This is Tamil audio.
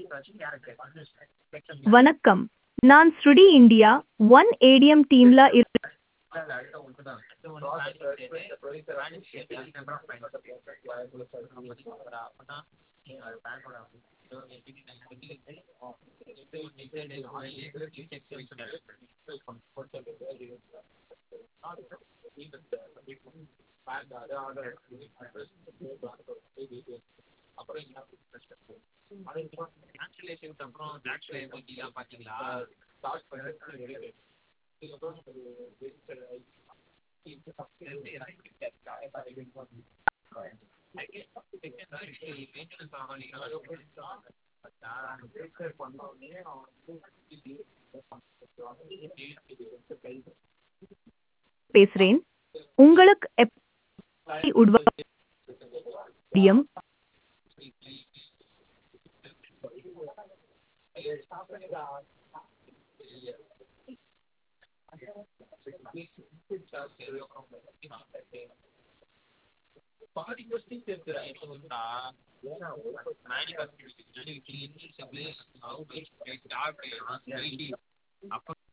வணக்கம் நான் ஸ்ருடி இந்தியா ஒன் ஏடிஎம் டீம்ல இரு பேசுறேன் உங்களுக்கு எப்படி உதவ முடியும் பாதி